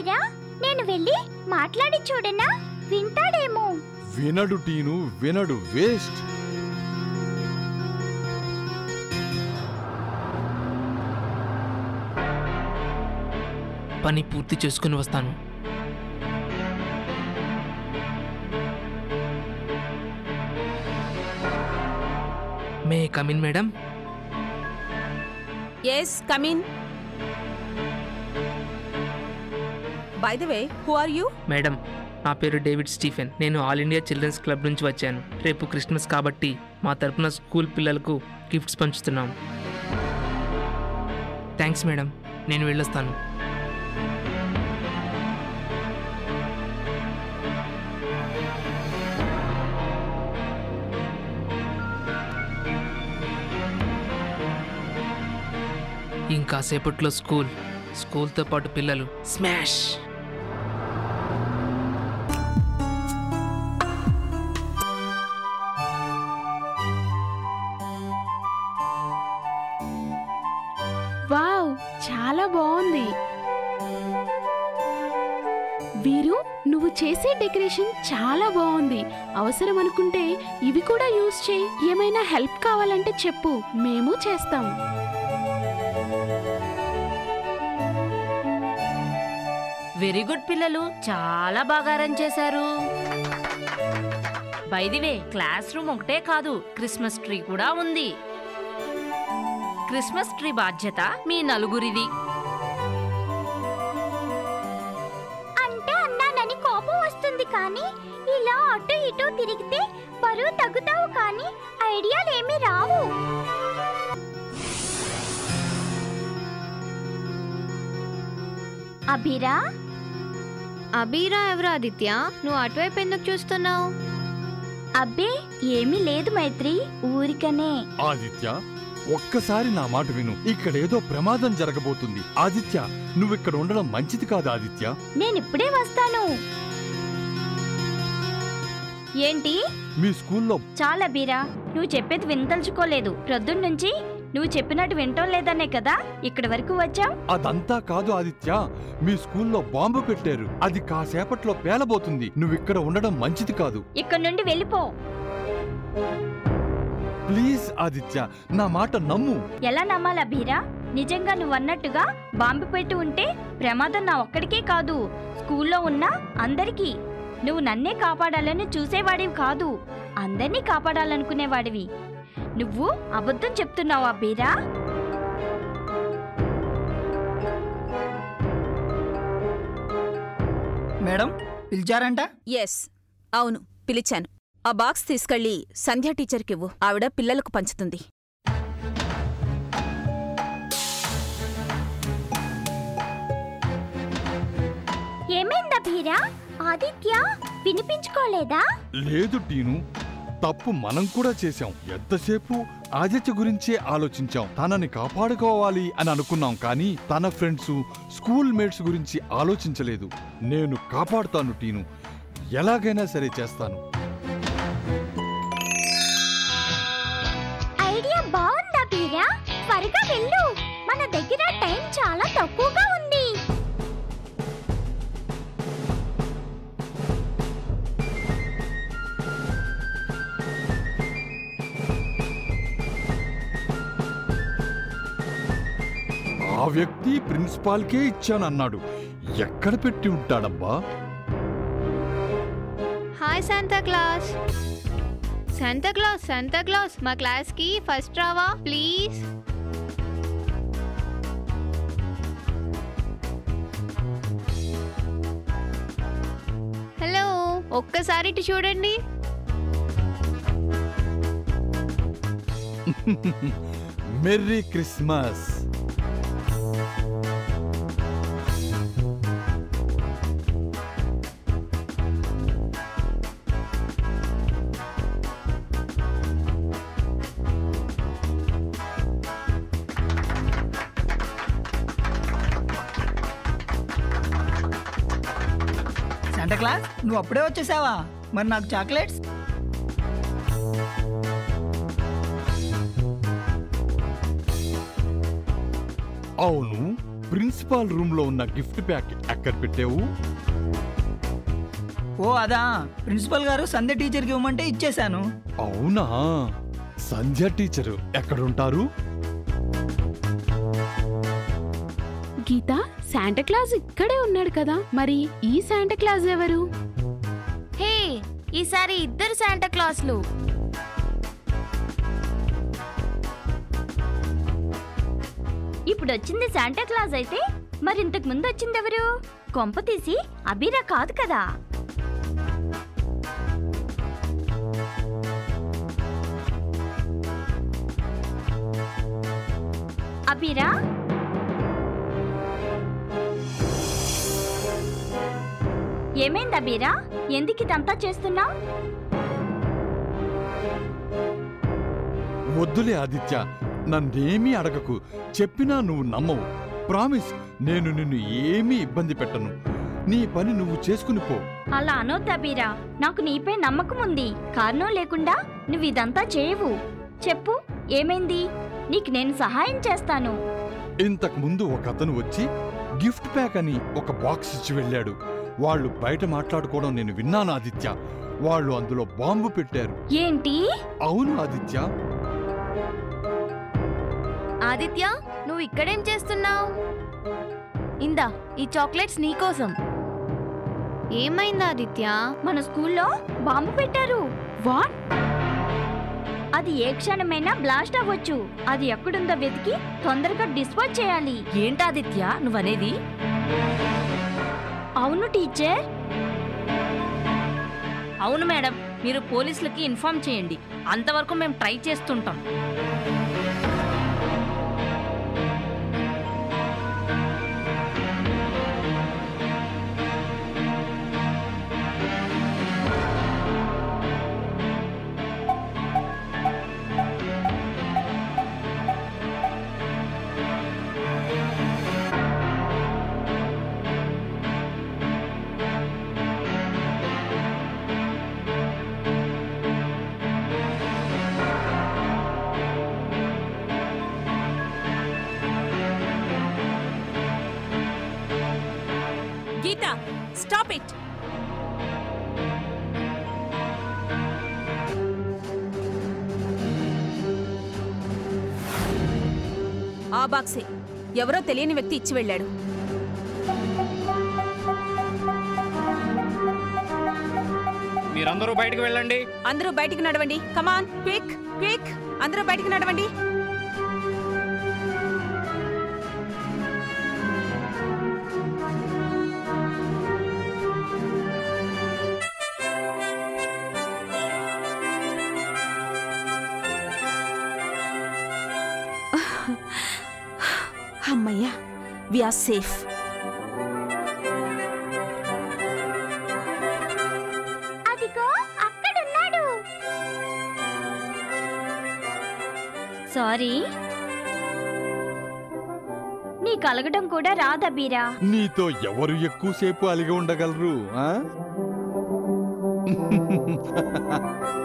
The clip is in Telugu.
బీరా నేను వెళ్ళి మాట్లాడి చూడనా వింటాడేమో వినడు టీను వినడు వేస్ట్ పని పూర్తి చేసుకుని వస్తాను may come in madam yes come in by the way who are you madam నా పేరు డేవిడ్ స్టీఫెన్ నేను ఆల్ ఇండియా చిల్డ్రన్స్ క్లబ్ నుంచి వచ్చాను రేపు క్రిస్మస్ కాబట్టి మా తరపున స్కూల్ పిల్లలకు గిఫ్ట్స్ పంచుతున్నాం థ్యాంక్స్ మేడం నేను వెళ్ళొస్తాను ఇంకా సేపట్లో స్కూల్ స్కూల్తో పాటు పిల్లలు స్మాష్ వావ్ చాలా బాగుంది వీరు నువ్వు చేసే డెకరేషన్ చాలా బాగుంది అవసరం అనుకుంటే ఇవి కూడా యూజ్ చేయి ఏమైనా హెల్ప్ కావాలంటే చెప్పు మేము చేస్తాం వెరీ గుడ్ పిల్లలు చాలా బాగా రన్ చేశారు బైదివే క్లాస్ రూమ్ ఒకటే కాదు క్రిస్మస్ ట్రీ కూడా ఉంది క్రిస్మస్ ట్రీ బాధ్యత మీ నలుగురిది అంటే అన్నానని కోపం వస్తుంది కానీ ఇలా అటు ఇటు తిరిగితే బరువు తగ్గుతావు కానీ ఐడియాలేమీ రావు అభిరా అబీరా ఎవరు ఆదిత్య నువ్వు అటువైపు ఎందుకు చూస్తున్నావు అబ్బే ఏమీ లేదు మైత్రి ఊరికనే ఆదిత్య ఒక్కసారి నా మాట విను ఇక్కడేదో ప్రమాదం జరగబోతుంది ఆదిత్య నువ్విక్కడ ఉండడం మంచిది కాదు ఆదిత్య నేనిప్పుడే వస్తాను ఏంటి మీ స్కూల్లో చాలా బీరా నువ్వు చెప్పేది వినదలుచుకోలేదు ప్రొద్దున్నుంచి నువ్వు చెప్పినట్టు వింటం లేదనే కదా ఇక్కడి వరకు వచ్చాం అదంతా కాదు ఆదిత్య మీ స్కూల్లో బాంబు పెట్టారు అది కాసేపట్లో పేలబోతుంది నువ్విక్కడ ఉండడం మంచిది కాదు ఇక్కడ నుండి వెళ్ళిపో ప్లీజ్ ఆదిత్య నా మాట నమ్ము ఎలా నమ్మాలా బీరా నిజంగా నువ్వు అన్నట్టుగా బాంబు పెట్టి ఉంటే ప్రమాదం నా ఒక్కడికే కాదు స్కూల్లో ఉన్న అందరికీ నువ్వు నన్నే కాపాడాలని చూసేవాడివి కాదు అందరినీ కాపాడాలనుకునేవాడివి నువ్వు అబద్ధం చెప్తున్నావా బీరా మేడం పిలిచారంట ఎస్ అవును పిలిచాను ఆ బాక్స్ తీసుకెళ్ళి సంధ్యా టీచర్కివ్వు ఆవిడ పిల్లలకు పంచుతుంది ఏమైందా బీరా ఆదిత్య వినిపించుకోలేదా లేదు టీను తప్పు మనం కూడా చేశాం ఎంతసేపు ఆదిత్య గురించే ఆలోచించాం తనని కాపాడుకోవాలి అని అనుకున్నాం కానీ తన ఫ్రెండ్స్ స్కూల్ మేట్స్ గురించి ఆలోచించలేదు నేను కాపాడుతాను టీను ఎలాగైనా సరే చేస్తాను ఐడియా బాగుందా బీరా త్వరగా వెళ్ళు మన దగ్గర టైం చాలా తక్కువగా ఉంది ఆ వ్యక్తి ప్రిన్సిపాల్కే ఇచ్చానన్నాడు ఎక్కడ పెట్టి ఉంటాడబ్బా hi Santa Claus Santa Claus Santa Claus మా క్లాస్కి ఫస్ట్ రావా ప్లీజ్ హలో ఒక్కసారి ఇటు చూడండి మెర్రీ క్రిస్మస్ శాంటా క్లాస్ నువ్వు అప్పుడే వచ్చేసావా మరి నాకు చాక్లెట్స్ అవును ప్రిన్సిపాల్ రూమ్ లో ఉన్న గిఫ్ట్ ప్యాక్ ఎక్కడ పెట్టావు ఓ అదా ప్రిన్సిపల్ గారు సంధ్య టీచర్కి ఇవ్వమంటే ఇచ్చేశాను అవునా సంధ్య టీచరు ఎక్కడుంటారు గీత శాంటాక్లాజ్ ఇక్కడే ఉన్నాడు కదా మరి ఈ శాంటాక్లాజ్ ఎవరు హే ఈసారి ఇద్దరు శాంటా క్లాస్లు ఇప్పుడు వచ్చింది శాంటా క్లాస్ అయితే మరి ఇంతకు ముందు వచ్చింది ఎవరు కొంప తీసి అబీరా కాదు కదా అబీరా ఏమైంది అబీరా ఎందుకు ఇదంతా చేస్తున్నావు వద్దులే ఆదిత్య నన్నేమీ అడగకు చెప్పినా నువ్వు నమ్మవు ప్రామిస్ నేను నిన్ను ఏమీ ఇబ్బంది పెట్టను నీ పని నువ్వు చేసుకుని పో అలా అనొద్దు అబీరా నాకు నీపై నమ్మకం ఉంది కారణం లేకుండా నువ్వు ఇదంతా చేయవు చెప్పు ఏమైంది నీకు నేను సహాయం చేస్తాను ఇంతకు ముందు ఒక అతను వచ్చి గిఫ్ట్ ప్యాక్ అని ఒక బాక్స్ ఇచ్చి వెళ్ళాడు వాళ్ళు బయట మాట్లాడుకోవడం నేను విన్నాను ఆదిత్య వాళ్ళు అందులో బాంబు పెట్టారు ఏంటి అవును ఆదిత్య ఆదిత్య నువ్వు ఇక్కడేం చేస్తున్నావు ఇందా ఈ చాక్లెట్స్ నీకోసం ఏమైంది ఆదిత్య మన స్కూల్లో బాంబు పెట్టారు వాట్ అది ఏ క్షణమైనా బ్లాస్ట్ అవ్వచ్చు అది ఎక్కడుందో వెతికి తొందరగా డిస్పోజ్ చేయాలి ఏంటాదిత్య నువ్వనేది అవును టీచర్ అవును మేడం మీరు పోలీసులకి ఇన్ఫార్మ్ చేయండి అంతవరకు మేము ట్రై చేస్తుంటాం గీత స్టాప్ ఇట్ ఆ బాక్సే ఎవరో తెలియని వ్యక్తి ఇచ్చి వెళ్ళాడు మీరందరూ బయటకు వెళ్ళండి అందరూ బయటికి నడవండి కమాన్ క్విక్ క్విక్ అందరూ బయటికి నడవండి అమ్మయ్యా వి ఆర్ సేఫ్ అదిగో అక్కడున్నాడు సారీ నీ కలగడం కూడా రాదబీరా నీతో ఎవరు ఎక్కువసేపు అలిగి ఉండగలరు ఆ